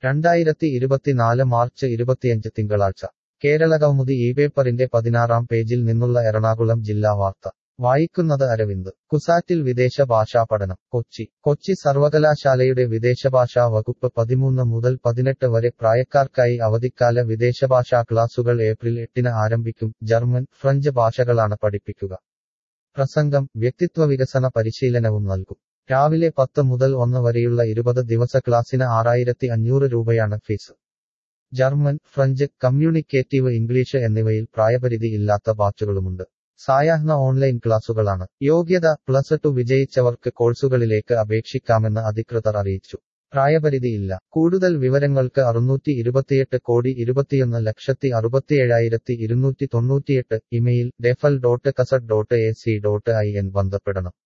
രണ്ടായിരത്തി ഇരുപത്തിനാല് മാർച്ച് ഇരുപത്തിയഞ്ച് തിങ്കളാഴ്ച കേരളകൗമുദി ഈ പേപ്പറിന്റെ പതിനാറാം പേജിൽ നിന്നുള്ള എറണാകുളം ജില്ലാ വാർത്ത വായിക്കുന്നത് അരവിന്ദ് കുസാറ്റിൽ വിദേശ ഭാഷാ പഠനം കൊച്ചി കൊച്ചി സർവകലാശാലയുടെ വിദേശഭാഷാ വകുപ്പ് പതിമൂന്ന് മുതൽ പതിനെട്ട് വരെ പ്രായക്കാർക്കായി അവധിക്കാല വിദേശഭാഷാ ക്ലാസുകൾ ഏപ്രിൽ എട്ടിന് ആരംഭിക്കും ജർമ്മൻ ഫ്രഞ്ച് ഭാഷകളാണ് പഠിപ്പിക്കുക പ്രസംഗം വ്യക്തിത്വ വികസന പരിശീലനവും നൽകും രാവിലെ പത്ത് മുതൽ ഒന്ന് വരെയുള്ള ഇരുപത് ദിവസ ക്ലാസ്സിന് ആറായിരത്തി അഞ്ഞൂറ് രൂപയാണ് fees German French communicative English എന്നിവയിൽ പ്രായപരിധി ഇല്ലാത്ത ബാച്ചുകളുമുണ്ട് സായാഹ്ന ഓൺലൈൻ ക്ലാസുകളാണ് യോഗ്യത പ്ലസ് ടു വിജയിച്ചവർക്ക് കോഴ്സുകളിലേക്ക് അപേക്ഷിക്കാമെന്ന് അധികൃതർ അറിയിച്ചു പ്രായപരിധിയില്ല കൂടുതൽ വിവരങ്ങൾക്ക് അറുന്നൂറ്റി ഇരുപത്തിയെട്ട് കോടി ഇരുപത്തിയൊന്ന് ലക്ഷത്തി അറുപത്തിയേഴായിരത്തി ഇരുന്നൂറ്റി തൊണ്ണൂറ്റിയെട്ട് ഇമെയിൽ ഡെഫൽ ഡോട്ട് കസറ്റ് dot A C dot I N ബന്ധപ്പെടണം